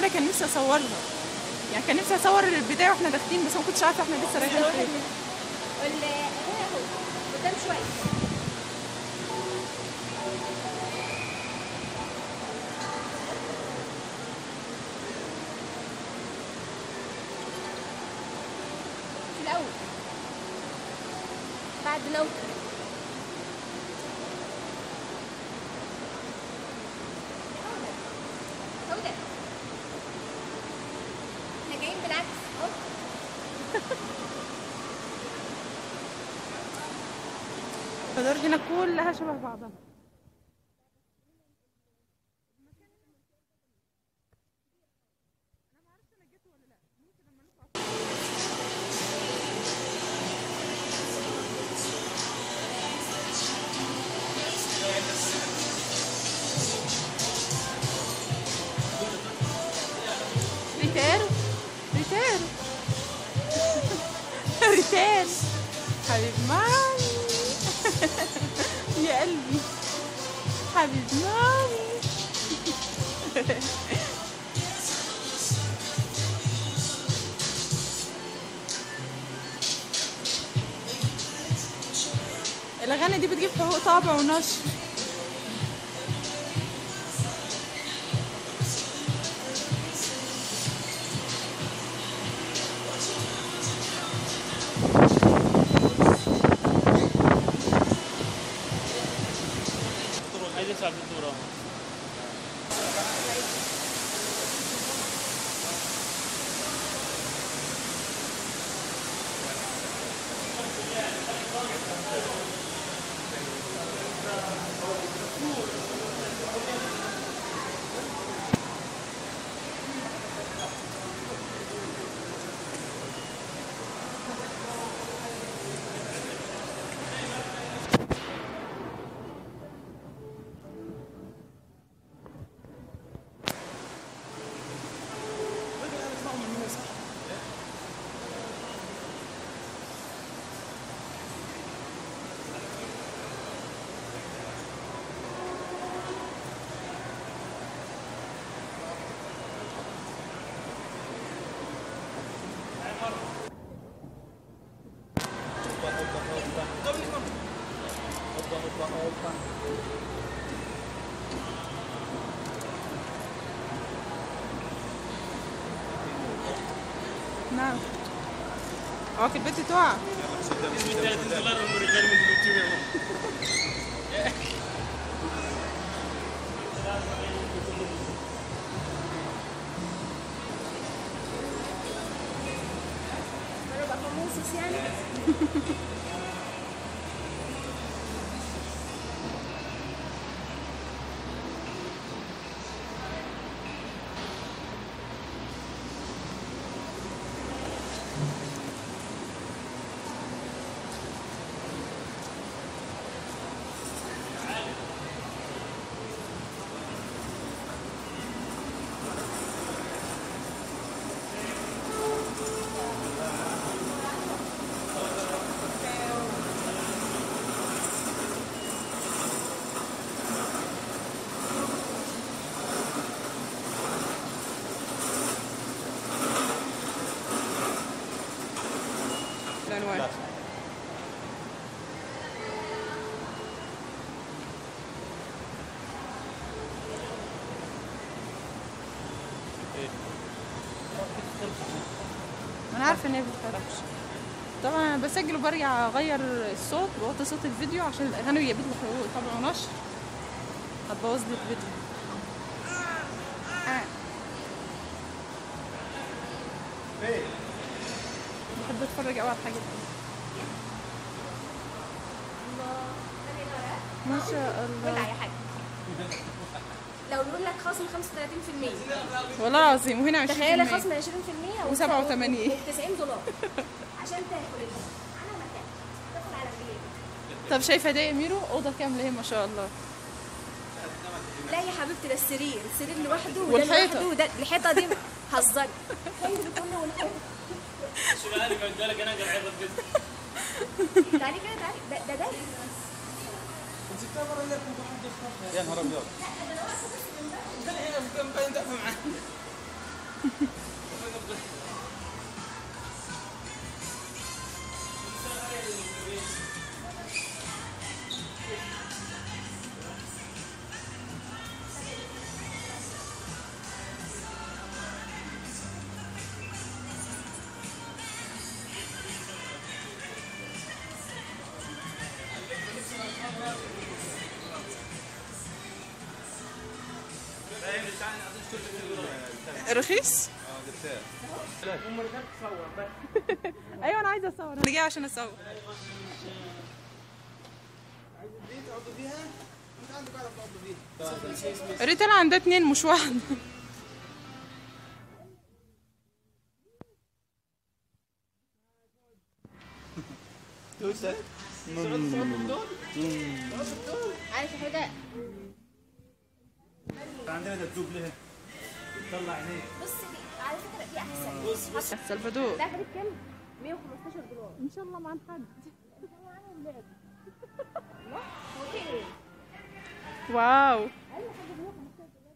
امبارح كان نفسي اصورها يعني كان نفسي اصور البدايه واحنا داخلين بس ما كنتش عارفه احنا لسه رايحين فين ولا هنا اهو قدام شويه في الاول بعد نوم هدى احنا جايين بالعكس اهو فدور هنا كلها شبه بعضها ريتيرو ريتيرو ريتيرو حبيب مامي يا قلبي حبيب مامي الأغاني دي بتجيب حقوق طابع ونشر عايز يسعد بالدورة نعم اه في البيت تقع 30 دولار الرجال من اليوتيوب انا بقى فاموسس يعني العنوان انا عارفه ان هي بتخربش طبعا انا بسجل وبرجع اغير الصوت بوطي صوت الفيديو عشان الاغاني بيجيب لي حقوق طبع ونشر هتبوظ لي الفيديو آه. بحب اتفرج قوي على الحاجات دي الله ده بيدور ما شاء ولا الله اي حاجه لو بيقول لك خصم 35% والله العظيم وهنا 20% تخيلي خصم 20% و 87. 90 دولار عشان تاكل انت على مكان تاكل على رجليك طب شايفه ده يا ميرو اوضه كامله اهي ما شاء الله لا يا حبيبتي ده السرير السرير لوحده وده والحيطة. لوحده وده الحيطه دي هزري الحيطه دي كله والحيطه شو مالك قلت لك انا قاعد عيبك قد تعالي كده تعالي ده ده ده يا نهار ابيض رخيص ايوه انا عايزه اصور انا جايه عشان اصور ريتال عندها اتنين مش واحد عارف يا حوده عندنا دبدوب ليه؟ طلع عينيه بص دي على فكره دي احسن بص سلفادور ده خدت كام 115 دولار ان شاء الله مع حد معاهم لعب هو في ايه واو اقل حاجه 115 دولار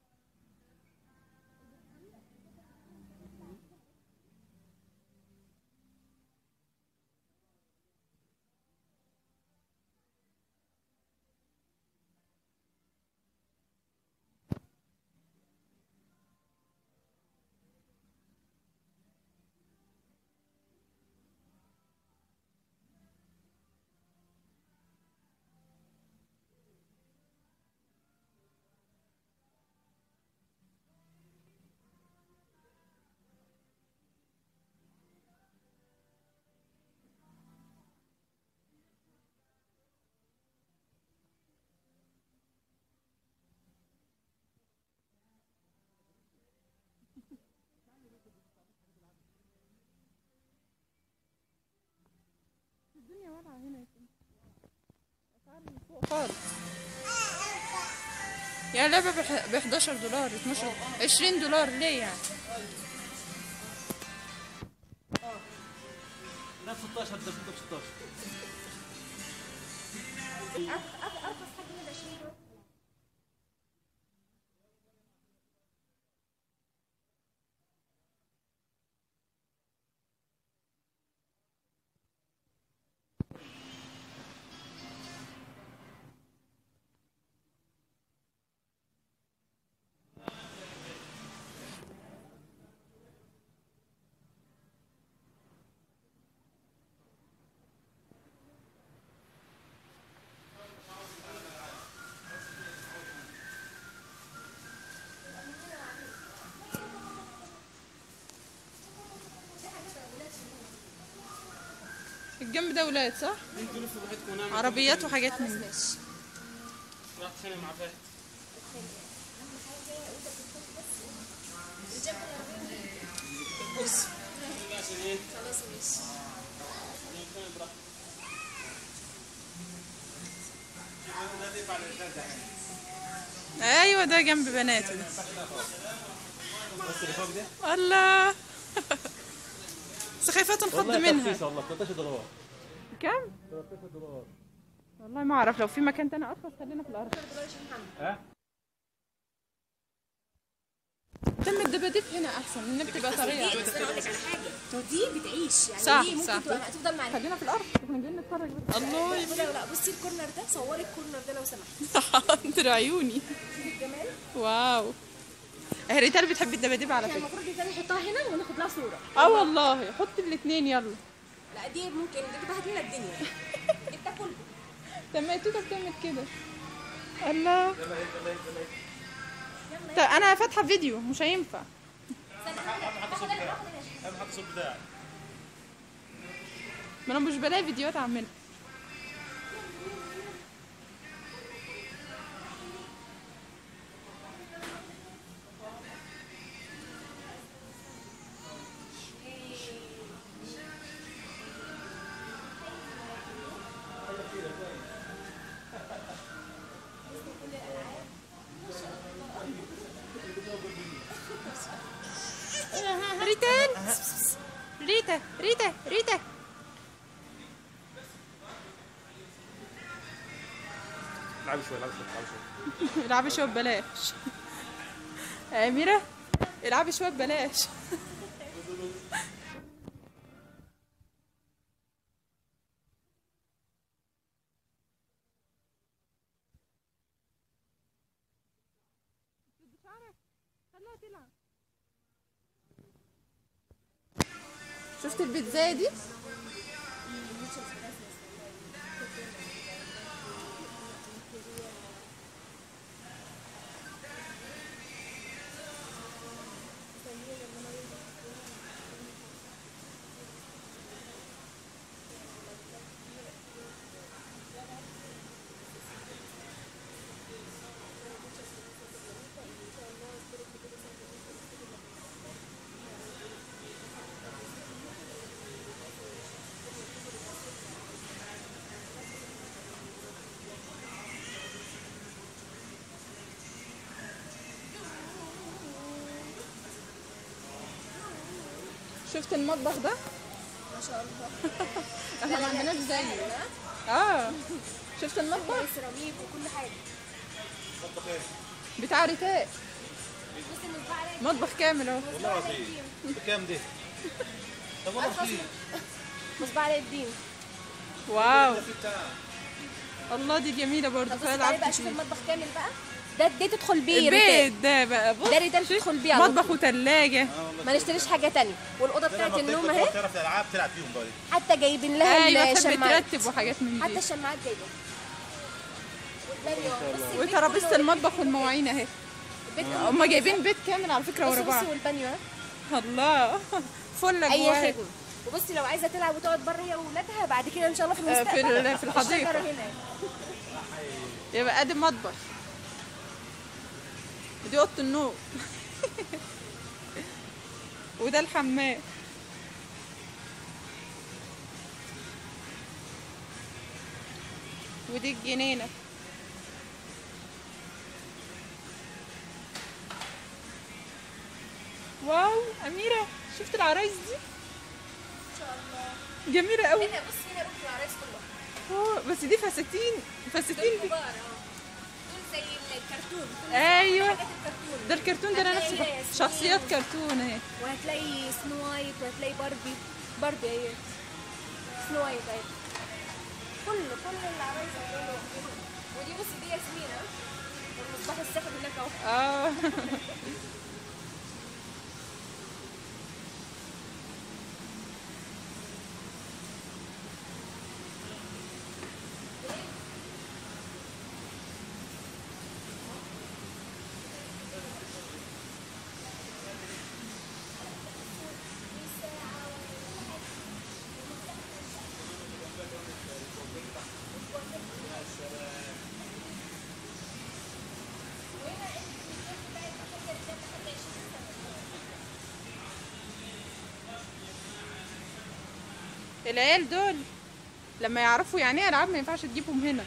الدنيا ولعة هنا يا سيدي. أسعار من فوق خالص يعني لعبة ب 11 دولار 12 20 دولار ليه يعني؟ ده 16 ده 16 أرخص أرخص حاجه من 20 دولار الجنب ده ولاد صح؟ انتوا لفوا براحتكم ونعمل عربيات وحاجات من دي راح تخانق مع فهد بص عشان ايه؟ خلاص ماشي نتخانق براحتك ايوه ده جنب بناته ده بس اللي فوق ده الله سخيفات انفض منها رخيص والله 13 دولار كم؟ 13 دولار والله ما اعرف لو في مكان تاني ارخص خلينا في الارض ها؟ تم الدباديب هنا احسن ان بتبقى طريه بس انا اقول لك على حاجه تو دي بتعيش يعني صح، دي ممكن صح. تبقى هتفضل معانا خلينا في الارض احنا جايين نتفرج بس الله لا لا بصي الكورنر ده صوري الكورنر ده لو سمحت حاضر عيوني شوفي الجمال واو هي ريتال بتحب الدباديب على احنا فكره المفروض دي نحطها هنا وناخد لها صوره اه والله حط الاثنين يلا لا دي ممكن دي كده هتملى الدنيا دي بتاكل طب ما توتا بتعمل كده الله طب انا فاتحه فيديو مش هينفع اهم حاجه الصوت بتاعك ما انا مش بلاقي فيديوهات اعملها ريتان ريتا ريتا ريتا العبي شوي العبي شوي العبي شوي العبي شويه ببلاش أميرة العبي شويه ببلاش شفت البيتزا دي شفت المطبخ ده ما شاء الله احنا ما عندناش زيه اه شفت المطبخ سيراميك وكل حاجه بتاع ريتاء بص المطبخ عليك مطبخ كامل اهو والله العظيم بكام دي؟ طب والله رخيص مصباح علاء الدين واو في بتاع الله دي جميله برضه طب بص فيها تعالى العاب بقى شوف كتير المطبخ كامل بقى ده ده تدخل بيه البيت ده بقى بص ده ريتال تدخل بيه على مطبخ طول. وثلاجه اه والله ما نشتريش حاجه تانية والاوضه بتاعت النوم اهي تعرف الالعاب تلعب فيهم بقى حتى جايبين لها ايوه تحب الشماعات ترتب وحاجات من حتى دي الشماعات جايبه والبانيو بص البيت وترابيزه كله المطبخ والمواعين اهي البيت كله هم جايبين بيت كامل على فكره ورا بص بعض بص والبانيو ها الله فل اي اجواء خدمه وبصي لو عايزه تلعب وتقعد بره هي واولادها بعد كده ان شاء الله في آه، في المستقبل ال- في الحديقة. الشجرة هنا يبقى ادي مطبخ ودي اوضه النوم وده الحمام ودي الجنينه واو اميره شفت العرايس دي ان شاء الله جميله قوي هنا بص هنا روح العرايس كلها اه بس دي فساتين فساتين دول كبار اه دول زي الكرتون كل ايوه حاجات الكرتون ده الكرتون ده انا هتلاقي نفسي هنا بح- شخصيات ياسمين. كرتون اهي وهتلاقي سنو وايت وهتلاقي باربي باربي اهي سنو وايت اهي كل كل العرايس هتلاقي موجودين. ودي بصي دي ياسمين ها والمصباح السحر هناك اهو اه العيال دول لما يعرفوا يعني ايه العاب ما ينفعش تجيبهم هنا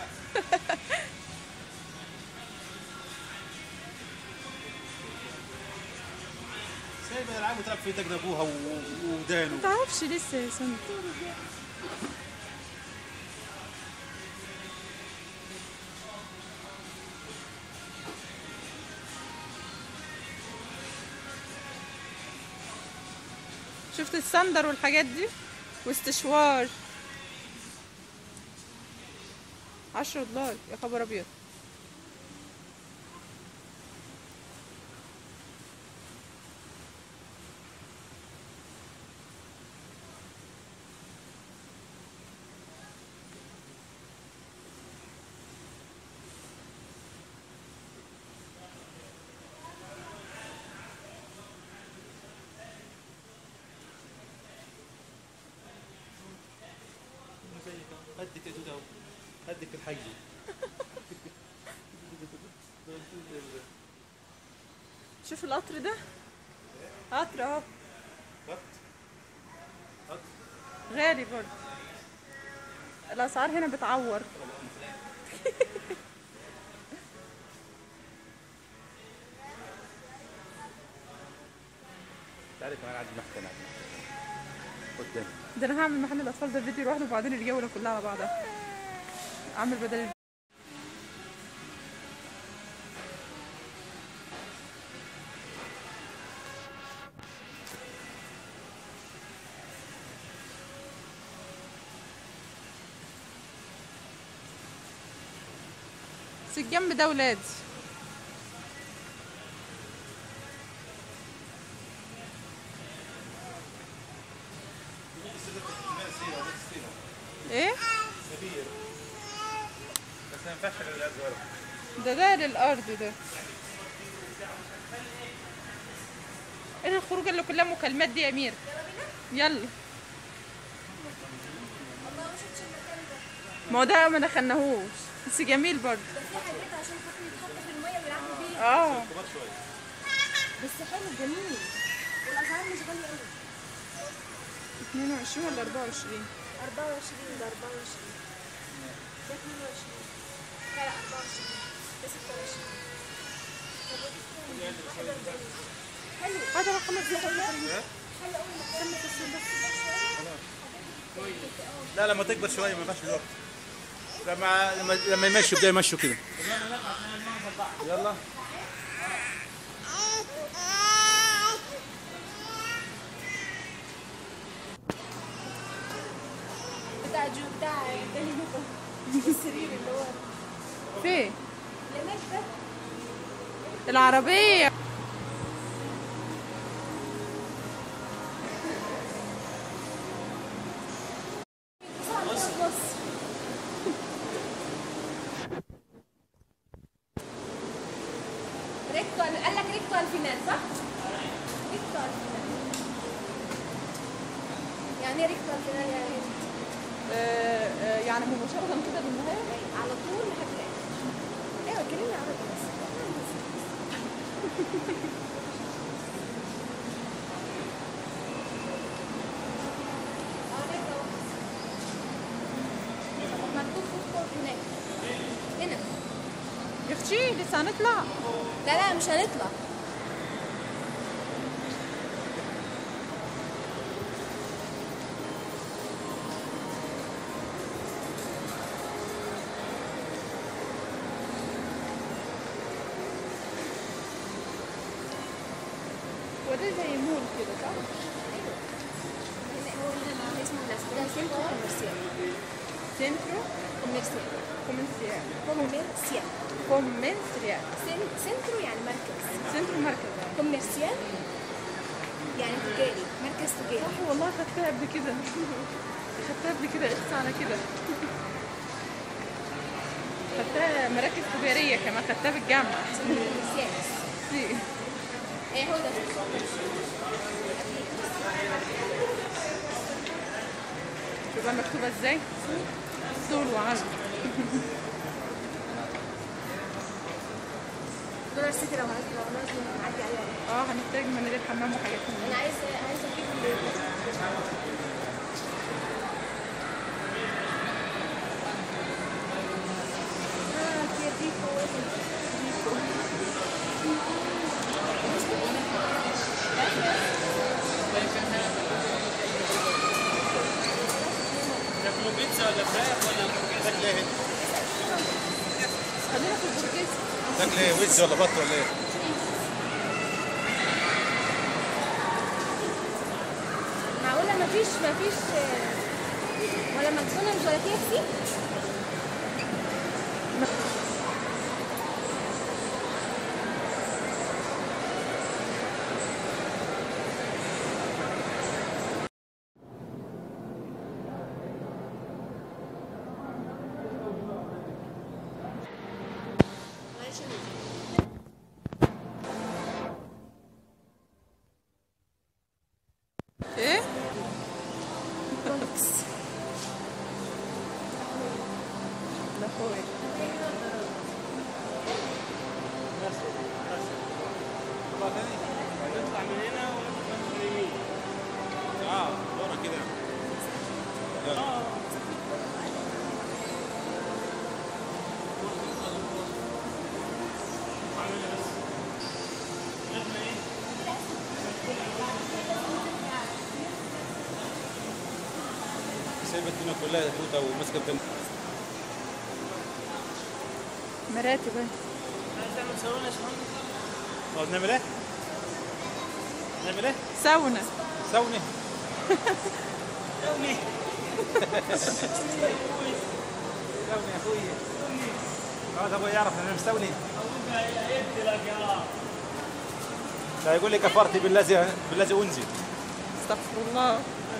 سايب الالعاب وتلعب في ايدك ابوها و- و- ودانه ما تعرفش لسه يا سنة شفت السندر والحاجات دي واستشوار عشرة دولار يا خبر ابيض قدك يا دودة اهو. قدك الحي شوف القطر ده قطر اهو قط قط غالي برضه الاسعار هنا بتعور تعالي كمان عندي محكمة قدام ده انا هعمل محل الاطفال ده فيديو لوحده وبعدين الجوله كلها على بعضها اعمل بدل بس الجنب ده ولادي ايه كبير بس ما ينفعش للعيال صغيره ده ده للارض ده ايه الخروجه اللي كلها مكالمات دي يا امير يلا ما هو ده ما دخلناهوش بس جميل برضه ده في حاجات عشان خاطر يتحط في الميه ويلعبوا بيها اه كبار شويه بس حلو جميل والاسعار مش غاليه قوي 22 ولا 24 24 ده 24 ده 22 لا لا 24 ده 26 طب ودي كام؟ حلو جميل. حلو هذا بقى خمس دقايق حلو قوي انك تكمل في الصندوق لا لما تكبر شويه ما ينفعش دلوقتي لما لما لما يمشوا يبدأ يمشوا كده يلا بتاع جو بتاع تاني نقطة السرير اللي هو فين اللي هناك ده العربيه بص بص ريكتو قال لك ريكتو الفينال صح؟ ريكتو الفينال يعني ايه ريكتو الفينال يعني إيه؟ آه، آه، يعني مباشره كده بالنهايه على طول لحد الاخر ايوه كلمني عربي بس اه ريكتو مكتوب فود كورت هناك هنا يا اختي لسه هنطلع لا لا مش هنطلع وده زي مول كده صح؟ هو هنا اسمه ده سنترو كوميرسيال سنترو كوميرسيال كومنسيال كوميرسيال كومنسيال سن- سنترو يعني مركز سنترو مركز يعني. كوميرسيال يعني تجاري مركز تجاري صح والله خدتها قبل كده خدتها قبل كده اخص على كده خدتها مراكز تجارية كمان خدتها بالجامعة كوميرسيال سي. ايه هو ده شوفها مكتوبة ازاي طول وعرض دولار سيتي لو عايز لو لازم نعدي عليها اه هنحتاج مناديل حمام وحاجات من دي. انا عايز عايز اجيب اه كده دي فواتح. تاكلوا بيتزا ولا فراخ ولا تاكل ايه؟ خلينا في البرجيز تاكل ايه ويز ولا بط ولا ايه؟ معقولة مفيش مفيش آه، ولا ماكدونالدز ولا كي اف سي؟ ايه برونكس ده اخويا نطلع من هنا ونطلع من اليمين اه دورة كده يلا سايبة الدنيا كلها توتة وماسكة الكم مراتب اهي. عايز تعمل سوينا يا شباب طب نعمل ايه؟ نعمل ايه؟ ساونا سوني يومي سوني يا اخوي خلاص ابوي يعرف انا مستوني يدي لك يا لا يقول لي كفرت بالذي بالذي انزل استغفر الله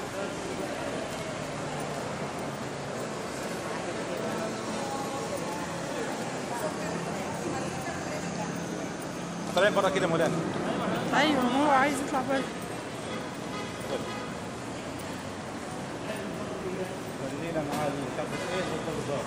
طالعين برا كده مولانا ايوه ما هو عايز يطلع بره خلينا مع الكابتن ايه والبزار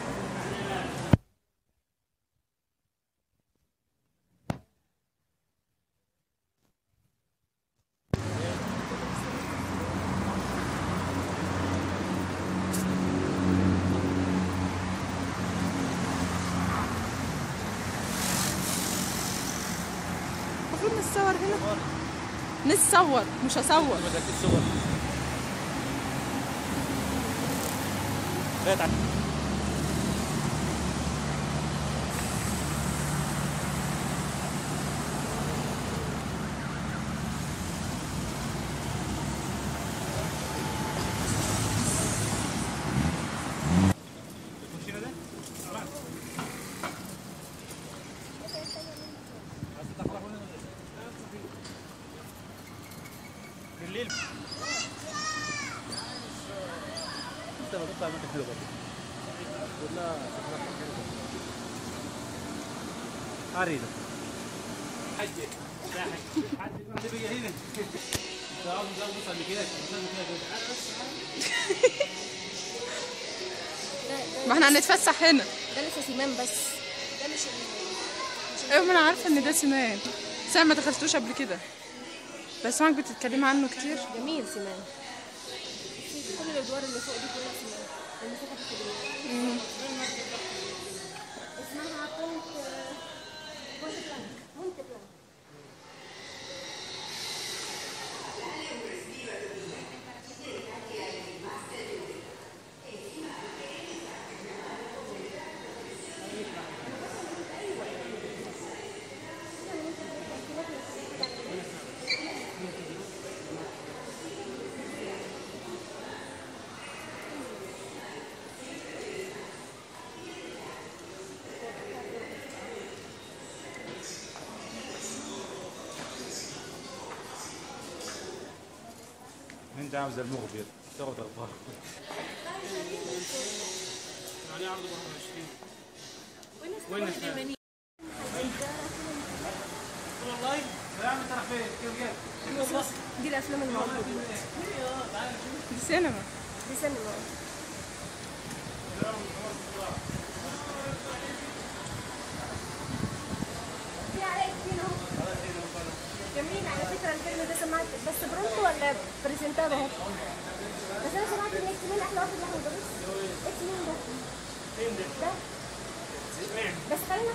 المفروض نتصور هنا نتصور مش هصور بدك الصور لا تعال الكوتشينة ده؟ تمام. عايز تدخلها هنا؟ بالليل انت ما تطلع منك حلوه برضه ولا عريضة حجة حد بيجي هنا تعال نزل بص اللي كده نزل كده ده ما احنا هنتفسح هنا ده لسه سيمان بس ده مش ال- ايوه ما انا عارفه ان ده سنان بس انا ما دخلتوش قبل كده بس سمعك بتتكلمي عنه كتير جميل سيمان في كل الادوار اللي فوق دي كلها سيمان المساحه الكبيره اسمها بونت بونت بلانك بونت بلانك انت عاوز المغبر تاخد الظهر يعني عرض 21 وين الثاني؟ والله يا عم ترى فين كيف جاي دي الافلام الموجوده دي سينما دي سينما في عليك فين اهو جميل على فكره الفيلم ده سمعت بس برونتو ولا بريزنتابو اهو بس انا سمعت ان اكس مين احلى واحد لحم بس اكس مين ده فين ده؟ ده بس خلينا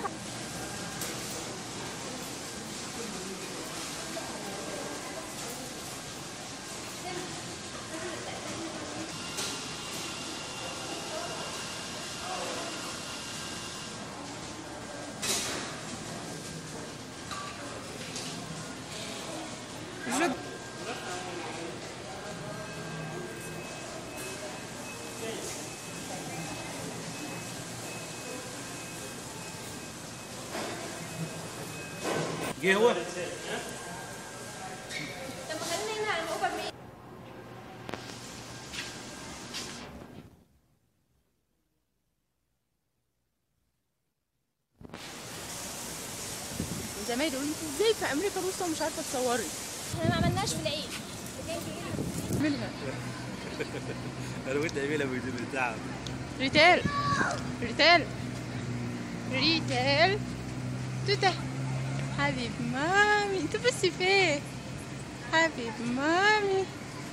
جد جه هو طب خلينا هنا على الاوبر مين زمايلي يقولوا انت ازاي في امريكا روسيا ومش عارفه تصوري احنا ما عملناش في العيد لكن في منها انا وانت عميله من التعب ريتال ريتال ريتال توته حبيب مامي انت بس فين حبيب مامي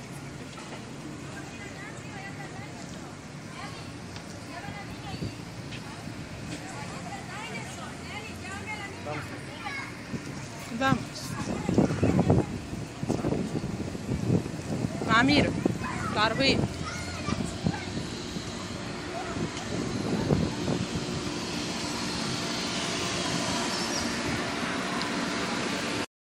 Vamos. مع ميرا العربية